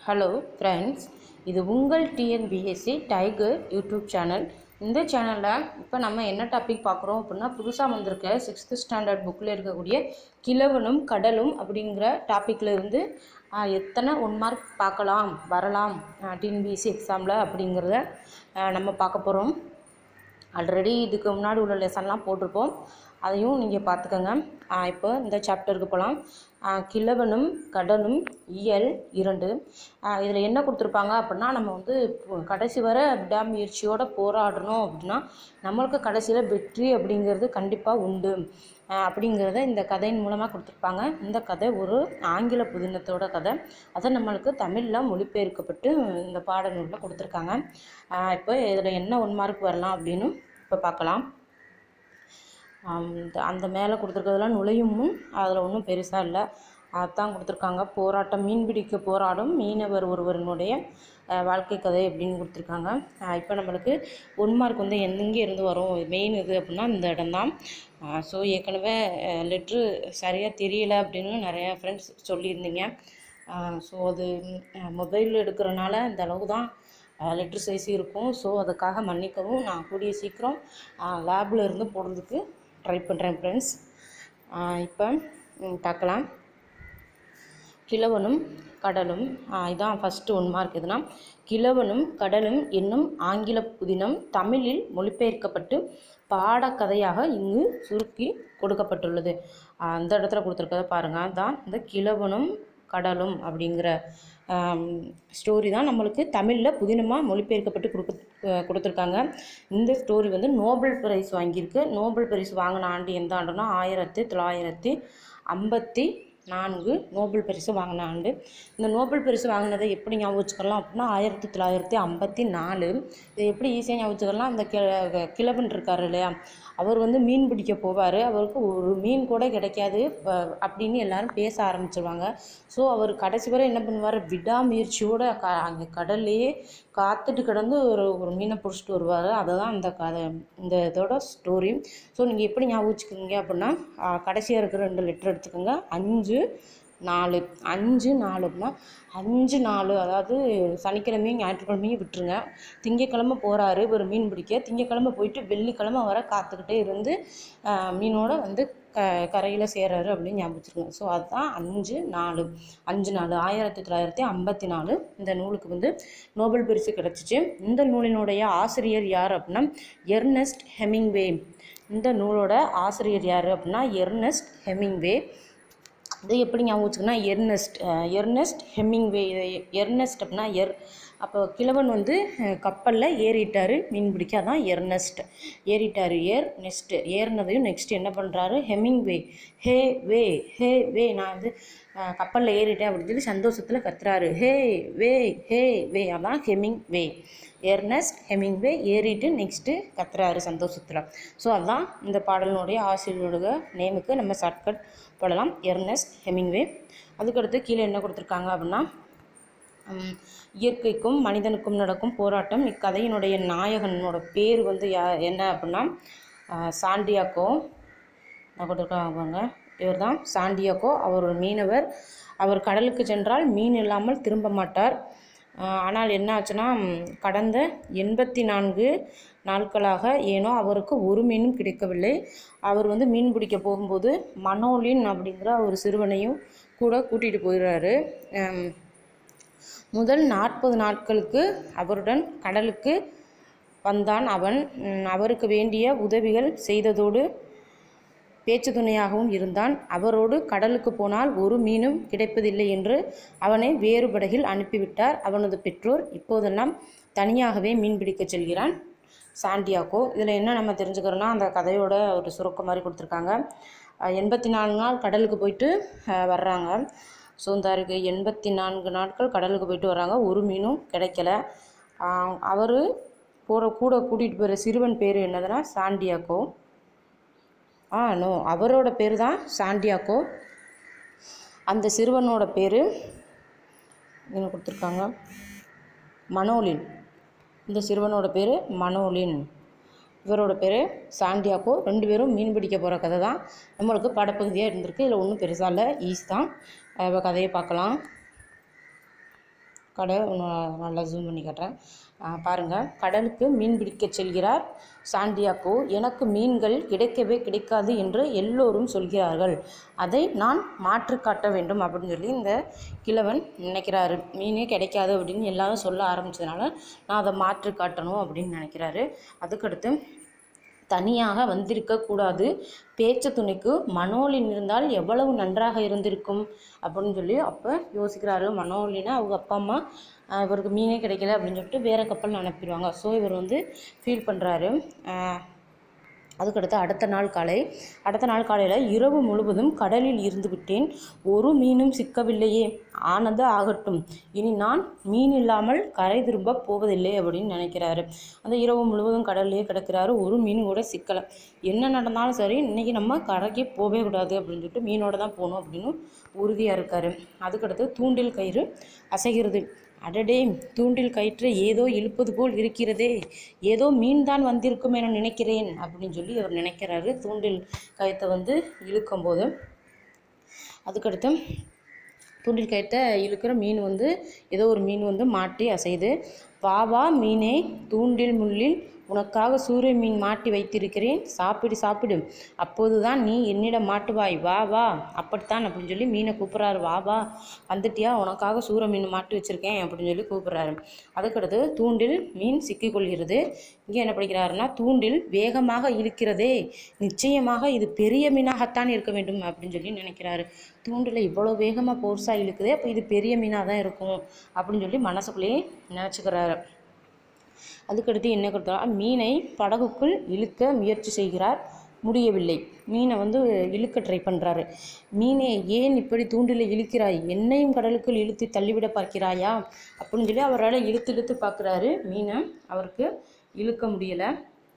hello friends இது உங்கள் TNPSC tiger YouTube channel இந்த சேனலில் இப்போ நம்ம என்ன டாபிக் பார்க்குறோம் அப்படின்னா புதுசாக வந்திருக்க சிக்ஸ்த்து ஸ்டாண்டர்ட் புக்கில் இருக்கக்கூடிய கிழவனும் கடலும் அப்படிங்கிற டாப்பிக்கில் இருந்து ஆஹ், எத்தனை ஒன் மார்க் பார்க்கலாம் வரலாம் டிஎன்பிஎஸ்சி எக்ஸாமில் அப்படிங்கிறத ஆஹ், நம்ம பார்க்க போகிறோம் ஆல்ரெடி இதுக்கு முன்னாடி உள்ள லெசன்லாம் போட்டிருப்போம் அதையும் நீங்கள் பார்த்துக்கோங்க ஆஹ் இப்போ இந்த சாப்டருக்கு போகலாம் கிழவனும் கடலும் இயல் இரண்டு இதில் என்ன கொடுத்துருப்பாங்க அப்படின்னா நம்ம வந்து இப்போ கடைசி வரை விடாமுயற்சியோடு போராடணும் அப்படின்னா நம்மளுக்கு கடைசியில் வெற்றி அப்படிங்கிறது கண்டிப்பாக உண்டு ஆஹ் அப்படிங்கிறத இந்த கதையின் மூலமாக கொடுத்துருப்பாங்க இந்த கதை ஒரு ஆங்கில புதினத்தோட கதை அதை நம்மளுக்கு தமிழில் மொழிபெயர்க்கப்பட்டு இந்த பாடநூலில் கொடுத்துருக்காங்க ஆஹ் இப்போ இதில் என்ன ஒன் மார்க் வரலாம் அப்படின்னு இப்போ பார்க்கலாம் ஆம், இந்த- அந்த மேலே கொடுத்துருக்கிறதுலாம் நுழையும் முன் அதில் ஒன்றும் பெருசாக இல்லை அதான் கொடுத்துருக்காங்க போராட்டம் மீன் பிடிக்க போராடும் மீனவர் ஒருவரினுடைய அஹ், வாழ்க்கை கதை அப்படின்னு கொடுத்துருக்காங்க இப்போ நம்மளுக்கு ஒன் மார்க் வந்து எங்கே இருந்து வரும் மெயின் இது அப்படின்னா இந்த இடம்தான் ஸோ ஏற்கனவே லெட்ரு சரியாக தெரியல அப்படின்னு நிறையா ஃப்ரெண்ட்ஸ் சொல்லியிருந்தீங்க ஸோ அது மொபைலில் எடுக்கிறனால இந்த அளவு தான் லெட்ரு சைஸ் இருக்கும் ஸோ அதுக்காக மன்னிக்கவும் நான் கூடிய சீக்கிரம் லேபில் இருந்து போடுறதுக்கு ட்ரை பண்ணுறேன் ஃப்ரெண்ட்ஸ் இப்போ ம், பார்க்கலாம் கிழவனும் கடலும் ஆ, இதான் ஃபஸ்ட்டு ஒன் மார்க் எதுனா கிழவனும் கடலும் என்னும் ஆங்கில புதினம் தமிழில் மொழிபெயர்க்கப்பட்டு பாடக்கதையாக இங்கு சுருக்கி கொடுக்கப்பட்டுள்ளது ஆ, அந்த இடத்துல கொடுத்துருக்கத பாருங்கள் தான் இந்த கிழவனும் கடலும் அப்படிங்கிற ஸ்டோரி தான் நம்மளுக்கு தமிழில் புதினமாக மொழிபெயர்க்கப்பட்டு கொடுக்க கொடுத்துருக்காங்க இந்த ஸ்டோரி வந்து நோபல் பிரைஸ் வாங்கியிருக்கு நோபல் பிரைஸ் வாங்கின ஆண்டு எந்த ஆண்டுனா ஆயிரத்தி தொள்ளாயிரத்தி ஐம்பத்தி நான்கு நோபல் பரிசு வாங்கின ஆண்டு இந்த நோபல் பரிசு வாங்கினதை எப்படி ஞாபகம் வச்சுக்கலாம் அப்படின்னா ஆயிரத்தி தொள்ளாயிரத்தி ஐம்பத்தி நாலு இதை எப்படி ஈஸியாக ஞாபகம் வச்சுக்கலாம் அந்த கி கிழவன் இருக்கார் இல்லையா அவர் வந்து மீன் பிடிக்க போவார் அவருக்கு ஒரு மீன் கூட கிடைக்காது ப- அப்படின்னு எல்லாரும் பேச ஆரம்பிச்சிருவாங்க ஸோ அவர் கடைசி வரை என்ன பண்ணுவார் விடாமுயற்சியோட க அங்கே கடல்லையே காத்துட்டு கிடந்து ஒரு ஒரு மீனை பிடிச்சிட்டு வருவார் அதுதான் அந்த கதை இந்த இதோட ஸ்டோரி ஸோ நீங்கள் எப்படி ஞாபகம் வச்சுக்கோங்க அப்படின்னா கடைசியாக இருக்கிற ரெண்டு லெட்டர் எடுத்துக்கோங்க அஞ்சு நாலு அஞ்சு நாலுன்னா அஞ்சு நாலு அதாவது சனிக்கிழமையும் ஞாயிற்றுக்கிழமையும் விட்டுருங்க திங்கக்கிழமை போகிறாரு ஒரு மீன் பிடிக்க திங்கக்கிழமை போயிட்டு வெள்ளிக்கிழமை வர காத்துக்கிட்டே இருந்து ஆஹ், மீனோட வந்து க கரையில் சேர்றாரு அப்படின்னு ஞாபகம் வச்சுருங்க ஸோ அதுதான் அஞ்சு நாலு அஞ்சு நாலு ஆயிரத்தி தொள்ளாயிரத்தி ஐம்பத்தி நாலு இந்த நூலுக்கு வந்து நோபல் பரிசு கிடச்சிச்சு இந்த நூலினுடைய ஆசிரியர் யார் அப்படின்னா எர்னஸ்ட் ஹெமிங்வே இந்த நூலோட ஆசிரியர் யார் அப்படின்னா எர்னஸ்ட் ஹெமிங்வே இது எப்படி ஞாபகம் வச்சுக்கன்னா எர்னஸ்ட் அஹ் எர்னஸ்ட் ஹெமிங்வே இது எர்னஸ்ட் அப்படின்னா எர் அப்போ கிழவன் வந்து கப்பலில் ஏறிட்டார் மீன் பிடிக்க அதான் எர்னஸ்ட் ஏறிட்டார் ஏர் நெக்ஸ்ட்டு ஏறினதையும் நெக்ஸ்ட் என்ன பண்ணுறாரு ஹெமிங்வே ஹே வே ஹே வே நான் வந்து கப்பலில் ஏறிட்டேன் அப்படின்னு சொல்லி சந்தோஷத்தில் கத்துறாரு ஹே வே ஹே வே அதான் ஹெமிங் வே எர்னஸ்ட் ஹெமிங்வே ஏறிட்டு நெக்ஸ்ட்டு கத்துறாரு சந்தோஷத்தில் ஸோ அதான் இந்த பாடலினுடைய ஆசிரியரோட நேமுக்கு நம்ம ஷார்ட்கட் போடலாம் எர்னஸ்ட் ஹெமிங்வே அதுக்கடுத்து கீழே என்ன கொடுத்துருக்காங்க அப்படின்னா உம், இயற்கைக்கும் மனிதனுக்கும் நடக்கும் போராட்டம் இக்கதையினுடைய நாயகனோட பேர் வந்து யா என்ன அப்படின்னா ஆஹ், சாண்டியாக்கோ நான் கொடுத்துருக்காங்க பாருங்க இவர் தான் சாண்டியாக்கோ அவர் ஒரு மீனவர் அவர் கடலுக்கு சென்றால் மீன் இல்லாமல் திரும்ப மாட்டார் ஆஹ், ஆனால் என்ன ஆச்சுன்னா ம், கடந்த எண்பத்தி நான்கு நாட்களாக ஏனோ அவருக்கு ஒரு மீனும் கிடைக்கவில்லை அவர் வந்து மீன் பிடிக்க போகும்போது மனோலின் அப்படிங்கிற ஒரு சிறுவனையும் கூட கூட்டிகிட்டு போயிடுறாரு ஆம், முதல் நாற்பது நாட்களுக்கு அவருடன் கடலுக்கு வந்தான் அவன் ம், அவருக்கு வேண்டிய உதவிகள் செய்ததோடு பேச்சு துணையாகவும் இருந்தான் அவரோடு கடலுக்கு போனால் ஒரு மீனும் கிடைப்பதில்லை என்று அவனை வேறு படகில் அனுப்பிவிட்டார் அவனது பெற்றோர் இப்போதெல்லாம் தனியாகவே மீன் பிடிக்கச் செல்கிறான் சாண்டியாகோ இதில் என்ன நம்ம தெரிஞ்சுக்கிறோன்னா அந்த கதையோட ஒரு சுருக்கம் மாதிரி கொடுத்துருக்காங்க எண்பத்தி நாலு நாள் கடலுக்கு போயிட்டு அஹ், வர்றாங்க ஸோ இந்த இருக்கு எண்பத்தி நான்கு நாட்கள் கடலுக்கு போயிட்டு வர்றாங்க ஒரு மீனும் கிடைக்கல அவர் போகிற கூட கூட்டிகிட்டு போகிற சிறுவன் பேர் என்னதுன்னா சாண்டியாகோ ஆ நோ அவரோட பேர் தான் சாண்டியாக்கோ அந்த சிறுவனோட பேர் என்ன கொடுத்துருக்காங்க மனோலின் இந்த சிறுவனோட பேர் மனோலின் இவரோட பேர் சாண்டியாக்கோ ரெண்டு பேரும் மீன் பிடிக்க போகிற கதை தான் நம்மளுக்கு பாடப்பகுதியாக இருந்திருக்கு இதில் ஒன்றும் பெருசாக இல்லை ஈஸ் தான் இப்போ கதையை பார்க்கலாம் கடை நான் நல்லா ஜூம் பண்ணி காட்டுறேன் ஆ, பாருங்க கடலுக்கு மீன் பிடிக்கச் செல்கிறார் சாண்டியாக்கோ எனக்கு மீன்கள் கிடைக்கவே கிடைக்காது என்று எல்லோரும் சொல்கிறார்கள் அதை நான் மாற்றி காட்ட வேண்டும் அப்படின்னு சொல்லி இந்த கிழவன் நினைக்கிறாரு மீனே கிடைக்காது அப்படின்னு எல்லாரும் சொல்ல ஆரம்பிச்சதுனால நான் அதை மாற்றி காட்டணும் அப்படின்னு நினைக்கிறாரு அதுக்கடுத்து தனியாக வந்திருக்கக்கூடாது பேச்சு துணைக்கு மனோலின் இருந்தால் எவ்வளவு நன்றாக இருந்திருக்கும் அப்படின்னு சொல்லி அப்போ யோசிக்கிறாரு மனோலினா அவங்க அப்பா அம்மா ஆஹ், இவருக்கு மீனே கிடைக்கல அப்படின்னு சொல்லிட்டு வேறு கப்பல் அனுப்பிடுவாங்க ஸோ இவர் வந்து ஃபீல் பண்ணுறாரு அதுக்கடுத்து அடுத்த நாள் காலை அடுத்த நாள் காலையில் இரவு முழுவதும் கடலில் இருந்து விட்டேன் ஒரு மீனும் சிக்கவில்லையே ஆனது ஆகட்டும் இனி நான் மீன் இல்லாமல் கரை திரும்ப போவதில்லை அப்படின்னு நினைக்கிறாரு அந்த இரவு முழுவதும் கடல்லையே கிடக்கிறாரு ஒரு மீன் கூட சிக்கலை என்ன நடந்தாலும் சரி இன்னைக்கு நம்ம கரைக்கு போகவே கூடாது அப்படின்னு சொல்லிட்டு மீனோட தான் போகணும் அப்படின்னு உறுதியாக இருக்காரு அதுக்கடுத்து தூண்டில் கயிறு அசைகிறது அடடே தூண்டில் கயிற்று ஏதோ இழுப்பது போல் இருக்கிறதே ஏதோ மீன் தான் வந்திருக்கும் என நினைக்கிறேன் அப்படின்னு சொல்லி அவர் நினைக்கிறாரு தூண்டில் கயிற்றை வந்து இழுக்கும்போது அதுக்கடுத்து தூண்டில் கயிற்றை இழுக்கிற மீன் வந்து ஏதோ ஒரு மீன் வந்து மாட்டி அசையுது வா வா மீனே தூண்டில் முள்ளில் உனக்காக சூரிய மீன் மாட்டி வைத்திருக்கிறேன் சாப்பிடு சாப்பிடு அப்போதுதான் நீ என்னிடம் மாட்டுவாய் வா வா அப்படித்தான் அப்படின்னு சொல்லி மீனை கூப்பிட்றாரு வா வா வந்துட்டியா உனக்காக சூரிய மீன் மாட்டி வச்சிருக்கேன் அப்படின்னு சொல்லி கூப்பிட்றாரு அதுக்கடுத்து தூண்டில் மீன் சிக்கிக்கொள்கிறது இங்கே என்ன படிக்கிறாருன்னா தூண்டில் வேகமாக இழுக்கிறதே நிச்சயமாக இது பெரிய மீனாகத்தான் இருக்க வேண்டும் அப்படின்னு சொல்லி நினைக்கிறாரு தூண்டில் இவ்வளோ வேகமாக போர்ஸாக இழுக்குதே அப்போ இது பெரிய மீனாக தான் இருக்கும் அப்படின்னு சொல்லி மனசுக்குள்ளேயே நினச்சிக்கிறாரு அதுக்கடுத்து என்ன கொடுத்தா மீனை படகுக்குள் இழுக்க முயற்சி செய்கிறார் முடியவில்லை மீனை வந்து இழுக்க ட்ரை பண்ணுறாரு மீனே ஏன் இப்படி தூண்டில இழுக்கிறாய் என்னையும் கடலுக்குள் இழுத்து தள்ளிவிட பார்க்கிறாயா அப்படின்னு சொல்லி அவரால் இழுத்து இழுத்து பார்க்குறாரு மீனை அவருக்கு இழுக்க முடியலை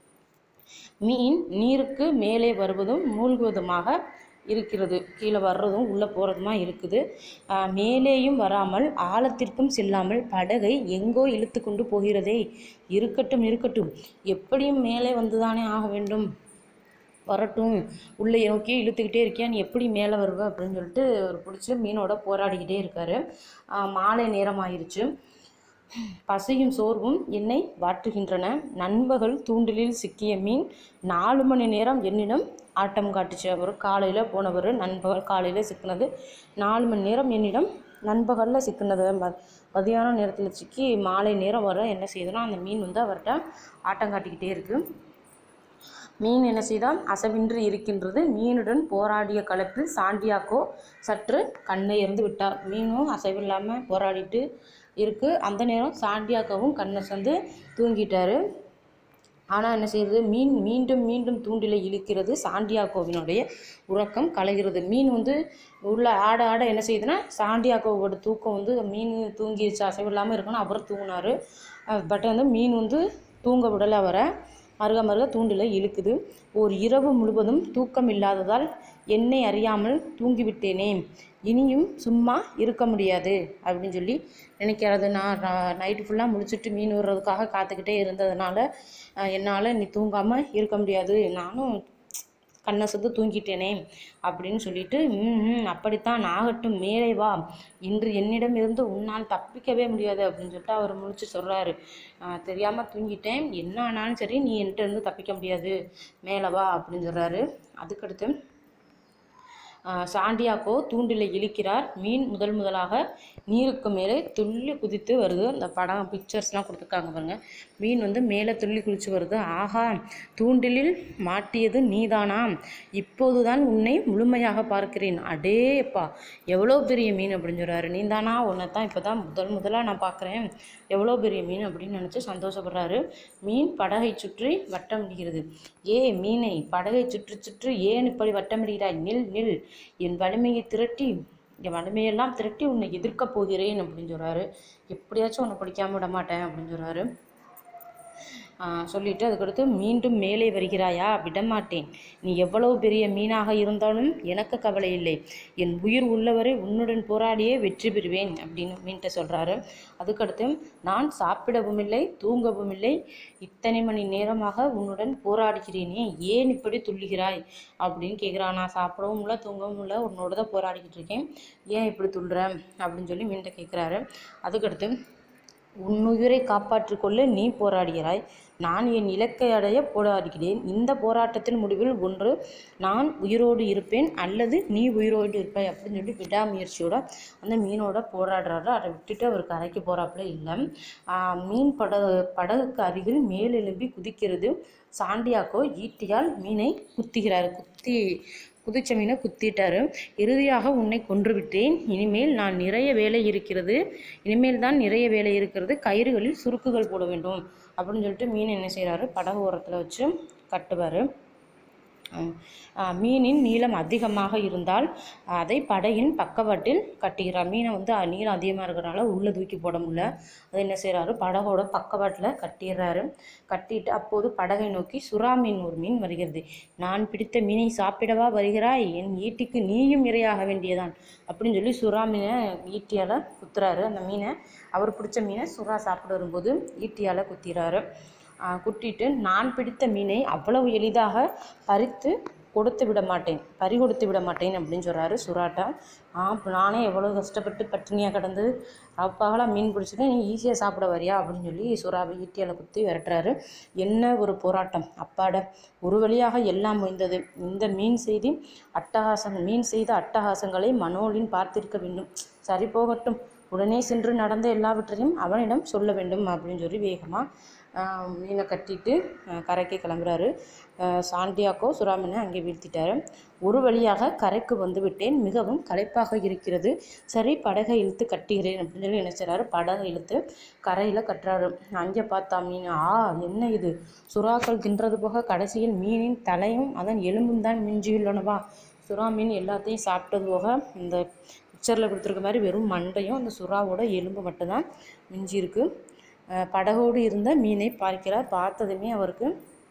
மீன் நீருக்கு மேலே வருவதும் மூழ்குவதுமாக இருக்கிறது கீழே வர்றதும் உள்ளே போகிறதுமா இருக்குது ஆஹ் மேலேயும் வராமல் ஆழத்திற்கும் செல்லாமல் படகை எங்கோ இழுத்து கொண்டு போகிறதே இருக்கட்டும் இருக்கட்டும் எப்படியும் மேலே வந்துதானே ஆக வேண்டும் வரட்டும் உள்ளே நோக்கி இழுத்துக்கிட்டே இருக்கியா நீ எப்படி மேலே வருவ அப்படின்னு சொல்லிட்டு அவர் பிடிச்சி மீனோட போராடிக்கிட்டே இருக்காரு ஆஹ் மாலை நேரம் ஆயிருச்சு பசியும் சோர்வும் என்னை வாட்டுகின்றன நண்பகல் தூண்டிலில் சிக்கிய மீன் நாலு மணி நேரம் என்னிடம் ஆட்டம் காட்டுச்சு அவர் காலையில் போனவர் நண்பகல் காலையில் சிக்கினது நாலு மணி நேரம் என்னிடம் நண்பகலில் சிக்கினது ம- மதியான நேரத்தில் சிக்கி மாலை நேரம் வர என்ன செய்யுதுன்னா அந்த மீன் வந்து அவர்கிட்ட ஆட்டம் காட்டிக்கிட்டே இருக்குது மீன் என்ன செய்தால் அசவின்றி இருக்கின்றது மீனுடன் போராடிய களத்தில் சாண்டியாக்கோ சற்று கண்ணை எறிந்து விட்டார் மீனும் அசைவில்லாமல் போராடிட்டு இருக்கு அந்த நேரம் சாண்டியாக்கோவும் கண்ணை சந்து தூங்கிட்டாரு ஆனால் என்ன செய்யுது மீன் மீண்டும் மீண்டும் தூண்டிலை இழுக்கிறது சாண்டியாக்கோவினுடைய உறக்கம் கலைகிறது மீன் வந்து உள்ள ஆட ஆட என்ன செய்யுதுன்னா சாண்டியாக்கோவோட தூக்கம் வந்து மீன் தூங்கிடுச்சு அசைவில்லாமல் இருக்கணும் அவர் தூங்கினாரு பட் வந்து மீன் வந்து தூங்க விடலை அவரை மருக மருக தூண்டிலை இழுக்குது ஓர் இரவு முழுவதும் தூக்கம் இல்லாததால் என்னை அறியாமல் தூங்கிவிட்டேனே இனியும் சும்மா இருக்க முடியாது அப்படின்னு சொல்லி நினைக்கிறது நான் நைட்டு ஃபுல்லாக முழிச்சிட்டு மீன் விடுறதுக்காக காத்துக்கிட்டே இருந்ததுனால அஹ், என்னால் நீ தூங்காமல் இருக்க முடியாது நானும் கண்ணை சுத்து தூங்கிட்டேனே அப்படின்னு சொல்லிட்டு ம் ம், அப்படித்தான் ஆகட்டும் மேலே வா இன்று என்னிடம் இருந்து உன்னால் தப்பிக்கவே முடியாது அப்படின்னு சொல்லிட்டு அவர் முழிச்சு சொல்கிறாரு தெரியாமல் தூங்கிட்டேன் என்ன ஆனாலும் சரி நீ என்கிட்ட இருந்து தப்பிக்க முடியாது மேலே வா அப்படின்னு சொல்கிறாரு அதுக்கடுத்து ஆஹ் சாண்டியாக்கோ தூண்டிலை இழுக்கிறார் மீன் முதல் முதலாக நீருக்கு மேலே துள்ளி குதித்து வருது அந்த படம் பிக்சர்ஸ்லாம் கொடுத்துருக்காங்க பாருங்க மீன் வந்து மேலே துள்ளி குதிச்சு வருது ஆஹா தூண்டிலில் மாட்டியது நீதானா இப்போதுதான் உன்னை முழுமையாக பார்க்கிறேன் அடேப்பா எவ்வளோ பெரிய மீன் அப்படின்னு சொல்கிறாரு நீதானா உன்னை தான் இப்போ தான் முதல் முதலாக நான் பார்க்குறேன் எவ்வளோ பெரிய மீன் அப்படின்னு நினச்சி சந்தோஷப்படுறாரு மீன் படகை சுற்றி வட்டமிடுகிறது ஏ மீனை படகை சுற்றி சுற்றி ஏன் இப்படி வட்டமிடுகிறாய் நில் நில் என் வலிமையை திரட்டி என் வலிமையெல்லாம் திரட்டி உன்னை எதிர்க்கப் போகிறேன் அப்படின்னு சொல்கிறாரு எப்படியாச்சும் உன்னை பிடிக்காம விட மாட்டேன் அப்படின்னு சொல்கிறாரு ஆஹ் சொல்லிட்டு அதுக்கடுத்து மீண்டும் மேலே வருகிறாயா விடமாட்டேன் நீ எவ்வளவு பெரிய மீனாக இருந்தாலும் எனக்கு கவலை இல்லை என் உயிர் உள்ளவரை உன்னுடன் போராடியே வெற்றி பெறுவேன் அப்படின்னு மீன்கிட்ட சொல்கிறாரு அதுக்கடுத்து நான் சாப்பிடவும் இல்லை தூங்கவும் இல்லை இத்தனை மணி நேரமாக உன்னுடன் போராடுகிறேனே ஏன் இப்படி துள்ளுகிறாய் அப்படின்னு கேட்குறான் நான் சாப்பிடவும் இல்லை தூங்கவும் இல்லை உன்னோட தான் போராடிக்கிட்டு இருக்கேன் ஏன் இப்படி துள்ளுற அப்படின்னு சொல்லி மீன்கிட்ட கேட்குறாரு அதுக்கடுத்து உன்னுயிரை காப்பாற்றிக் கொள்ள நீ போராடுகிறாய் நான் என் இலக்கை அடைய போராடுகிறேன் இந்த போராட்டத்தின் முடிவில் ஒன்று நான் உயிரோடு இருப்பேன் அல்லது நீ உயிரோடு இருப்பாய் அப்படின்னு சொல்லி விடாமுயற்சியோட அந்த மீனோட போராடுறாரு அதை விட்டுட்டு அவர் கரைக்கு போகிறாப்புல இல்லை ஆஹ் மீன் படகு படகுக்கு அருகில் மேலெலும்பி குதிக்கிறது சாண்டியாக்கோ ஈட்டியால் மீனை குத்துகிறார் குத்தி குதிச்ச மீனை குத்திட்டாரு இறுதியாக உன்னை கொன்று விட்டேன் இனிமேல் நான் நிறைய வேலை இருக்கிறது இனிமேல் தான் நிறைய வேலை இருக்கிறது கயிறுகளில் சுருக்குகள் போட வேண்டும் அப்படின்னு சொல்லிட்டு மீன் என்ன செய்கிறாரு படகு ஓரத்தில் வச்சு கட்டுவார் மீனின் நீளம் அதிகமாக இருந்தால் அதை படகின் பக்கவாட்டில் கட்டுகிறார் மீனை வந்து அஹ், நீளம் அதிகமாக இருக்கிறனால உள்ளே தூக்கி போட முடியல அதை என்ன செய்கிறாரு படகோட பக்கவாட்டில் கட்டிடுறாரு கட்டிட்டு அப்போது படகை நோக்கி சுறா மீன் ஒரு மீன் வருகிறது நான் பிடித்த மீனை சாப்பிடவா வருகிறாய் என் ஈட்டிக்கு நீயும் இரையாக வேண்டியதான் அப்படின்னு சொல்லி சுறா மீனை ஈட்டியால் குத்துறாரு அந்த மீனை அவர் பிடிச்ச மீனை சுறா சாப்பிட வரும்போது ஈட்டியால் குத்திறாரு ஆஹ் குட்டிட்டு நான் பிடித்த மீனை அவ்வளவு எளிதாக பறித்து கொடுத்து விட மாட்டேன் பறி கொடுத்து விட மாட்டேன் அப்படின்னு சொல்கிறாரு சுறாட்டா ஆ இப்ப நானே எவ்வளோ கஷ்டப்பட்டு பட்டினியாக கிடந்து அப்பாகலாம் மீன் பிடிச்சிட்டு நீ ஈஸியாக சாப்பிட வரியா அப்படின்னு சொல்லி சுறாவை ஈட்டியால் குத்தி விரட்டுறாரு என்ன ஒரு போராட்டம் அப்பாட ஒரு வழியாக எல்லாம் முடிந்தது இந்த மீன் செய்தி அட்டகாசம் மீன் செய்த அட்டகாசங்களை மனோலின் பார்த்திருக்க வேண்டும் சரி போகட்டும் உடனே சென்று நடந்த எல்லாவற்றையும் அவனிடம் சொல்ல வேண்டும் அப்படின்னு சொல்லி வேகமாக மீனை கட்டிட்டு ஆஹ் கரைக்கு கிளம்புறாரு ஆஹ் சாண்டியாக்கோ சுறாமீனை அங்கே வீழ்த்திட்டாரு ஒரு வழியாக கரைக்கு வந்து விட்டேன் மிகவும் களைப்பாக இருக்கிறது சரி படகை இழுத்து கட்டுகிறேன் அப்படின்னு சொல்லி என்ன செய்றாரு படகை இழுத்து கரையில் கட்டுறாரு அங்கே பார்த்தா மீன் ஆ என்ன இது சுறாக்கள் தின்றது போக கடைசியில் மீனின் தலையும் அதன் எலும்பும் தான் மிஞ்சியுள்ளனவா சுறா மீன் எல்லாத்தையும் சாப்பிட்டது போக இந்த பிக்சரில் கொடுத்துருக்க மாதிரி வெறும் மண்டையும் அந்த சுறாவோட எலும்பு மட்டும்தான் மிஞ்சி இருக்கு அஹ் படகோடு இருந்த மீனை பார்க்கிறார் பார்த்ததுமே அவருக்கு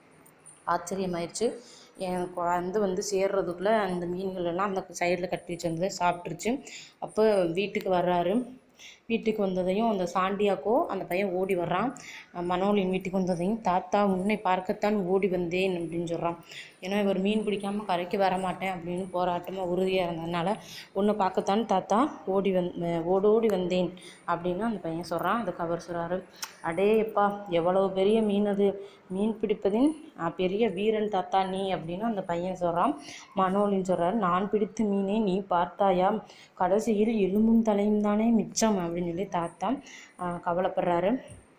ஆச்சரியமாயிருச்சு எனக்கு வந்து வந்து சேர்றதுக்குள்ளே அந்த மீன்கள் எல்லாம் அந்த சைடில் கட்டி வச்சிருந்ததை சாப்பிட்ருச்சு அப்போ வீட்டுக்கு வர்றாரு வீட்டுக்கு வந்ததையும் அந்த சாண்டியாக்கோ அந்த பையன் ஓடி வர்றான் அஹ் மனோலின் வீட்டுக்கு வந்ததையும் தாத்தா உன்னை பார்க்கத்தான் ஓடி வந்தேன் அப்படின்னு சொல்கிறான் ஏன்னா இவர் மீன் பிடிக்காமல் கரைக்கு வர மாட்டேன் அப்படின்னு போராட்டமாக உறுதியாக இருந்ததுனால உன்னை பார்க்கத்தான் தாத்தா ஓடி வந் அஹ் ஓடோடி வந்தேன் அப்படின்னு அந்த பையன் சொல்கிறான் அதுக்கு அவர் சொல்கிறாரு அடே எப்பா எவ்வளவு பெரிய மீன் அது மீன் பிடிப்பதின் அஹ், பெரிய வீரன் தாத்தா நீ அப்படின்னு அந்த பையன் சொல்கிறான் மனோலின்னு சொல்கிறாரு நான் பிடித்த மீனை நீ பார்த்தாயா கடைசியில் எலும்பும் தலையும் தானே மிச்சம் அப்படின்னு சொல்லி தாத்தா அஹ், கவலைப்படுறாரு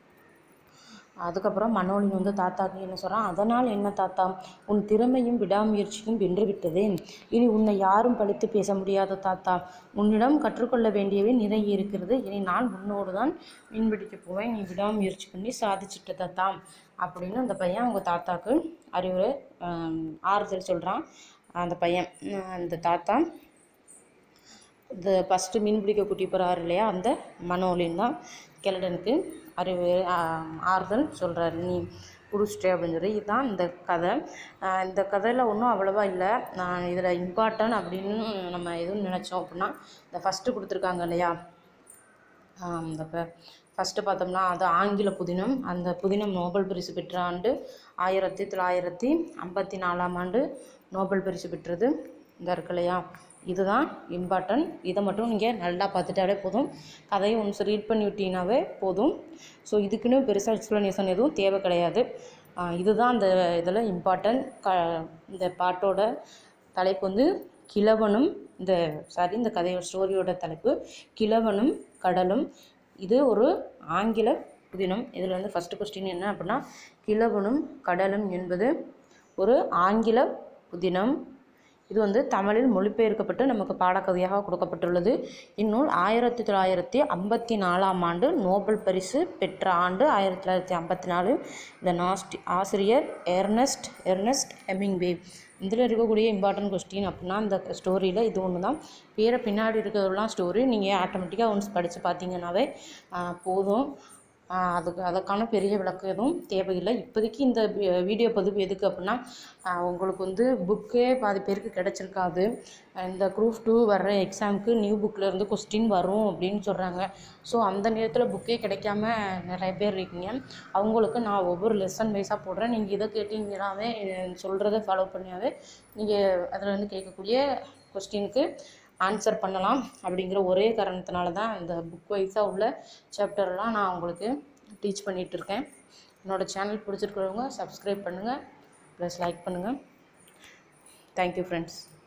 அதுக்கப்புறம் மனோலின் வந்து தாத்தாக்கு என்ன சொல்கிறான் அதனால் என்ன தாத்தா உன் திறமையும் விடாமுயற்சியும் வென்று விட்டதே இனி உன்னை யாரும் பழித்து பேச முடியாத தாத்தா உன்னிடம் கற்றுக்கொள்ள வேண்டியவை நிறைய இருக்கிறது இனி நான் உன்னோடு தான் மீன் பிடிக்க போவேன் நீ விடாமுயற்சி பண்ணி சாதிச்சிட்ட தாத்தா அப்படின்னு அந்த பையன் அவங்க தாத்தாக்கு அறிவுரை ஆம், ஆறுதல் சொல்கிறான் அந்த பையன் உம், அந்த தாத்தா இந்த ஃபஸ்ட்டு மீன் பிடிக்க கூட்டி போகிறாரு இல்லையா அந்த மனோலின் தான் கெலடனுக்கு அறிவு ஆ- ஆறுதல் சொல்கிறாரு நீ பிடிச்சிட்டே அப்படின்னு சொல்லி இதுதான் இந்த கதை ஆஹ் இந்த கதையில் ஒன்றும் அவ்வளோவா இல்லை நான் இதில் இம்பார்ட்டன் அப்படின்னு நம்ம எதுவும் நினச்சோம் அப்படின்னா இந்த ஃபஸ்ட்டு கொடுத்துருக்காங்க இல்லையா ஆஹ் இந்த இப்போ ஃபஸ்ட்டு பார்த்தோம்னா அது ஆங்கில புதினம் அந்த புதினம் நோபல் பரிசு பெற்ற ஆண்டு ஆயிரத்தி தொள்ளாயிரத்தி ஐம்பத்தி நாலாம் ஆண்டு நோபல் பரிசு பெற்றது இந்த இருக்கு இல்லையா இதுதான் இம்பார்ட்டன்ட் இதை மட்டும் நீங்கள் நல்லா பார்த்துட்டாலே போதும் கதையை ஒன்ஸ் ரீட் பண்ணி விட்டீங்கன்னாவே போதும் ஸோ இதுக்குன்னு பெருசாக எக்ஸ்ப்ளனேஷன் எதுவும் தேவை கிடையாது ஆஹ் இதுதான் இந்த இதில் இம்பார்ட்டன்ட் க இந்த பாட்டோட தலைப்பு வந்து கிழவனும் இந்த சாரி இந்த கதையோட ஸ்டோரியோட தலைப்பு கிழவனும் கடலும் இது ஒரு ஆங்கில புதினம் இதில் வந்து ஃபஸ்ட்டு கொஸ்டின் என்ன அப்படின்னா கிழவனும் கடலும் என்பது ஒரு ஆங்கில புதினம் இது வந்து தமிழில் மொழிபெயர்க்கப்பட்டு நமக்கு பாடக்கதையாக கொடுக்கப்பட்டுள்ளது இந்நூல் ஆயிரத்தி தொள்ளாயிரத்தி ஐம்பத்தி நாலாம் ஆண்டு நோபல் பரிசு பெற்ற ஆண்டு ஆயிரத்தி தொள்ளாயிரத்தி ஐம்பத்தி நாலு இந்த நாஸ்ட் ஆசிரியர் எர்னஸ்ட் எர்னஸ்ட் ஹெமிங்வே இதில் இருக்கக்கூடிய இம்பார்ட்டன்ட் கொஸ்டின் அப்படின்னா இந்த ஸ்டோரியில் இது ஒன்று தான் பேரை பின்னாடி இருக்கிறதெல்லாம் ஸ்டோரி நீங்கள் ஆட்டோமேட்டிக்காக ஒன்ஸ் படித்து பார்த்தீங்கன்னாவே ஆஹ், போதும் ஆஹ் அதுக்கு அதுக்கான பெரிய விளக்கம் எதுவும் தேவையில்லை இப்போதைக்கு இந்த வி- வீடியோ பதிவு எதுக்கு அப்படின்னா ஆஹ் உங்களுக்கு வந்து புக்கே பாதி பேருக்கு கிடச்சிருக்காது இந்த குரூப் டூ வர்ற எக்ஸாமுக்கு நியூ புக்கில் இருந்து கொஸ்டின் வரும் அப்படின்னு சொல்கிறாங்க ஸோ அந்த நேரத்தில் புக்கே கிடைக்காம நிறைய பேர் இருக்கீங்க அவங்களுக்கு நான் ஒவ்வொரு லெசன் வைஸாக போடுறேன் நீங்கள் இதை கேட்டிங்கனாவே சொல்கிறத ஃபாலோ பண்ணியாவே நீங்கள் அதில் வந்து கேட்கக்கூடிய கொஸ்டினுக்கு ஆன்சர் பண்ணலாம் அப்படிங்கிற ஒரே காரணத்தினால தான் இந்த புக் வைஸாக உள்ள சாப்டர்லாம் நான் உங்களுக்கு டீச் பண்ணிகிட்டு இருக்கேன் என்னோடய சேனல் பிடிச்சிருக்கிறவங்க சப்ஸ்கிரைப் பண்ணுங்கள் ப்ளஸ் லைக் பண்ணுங்கள் தேங்க்யூ ஃப்ரெண்ட்ஸ்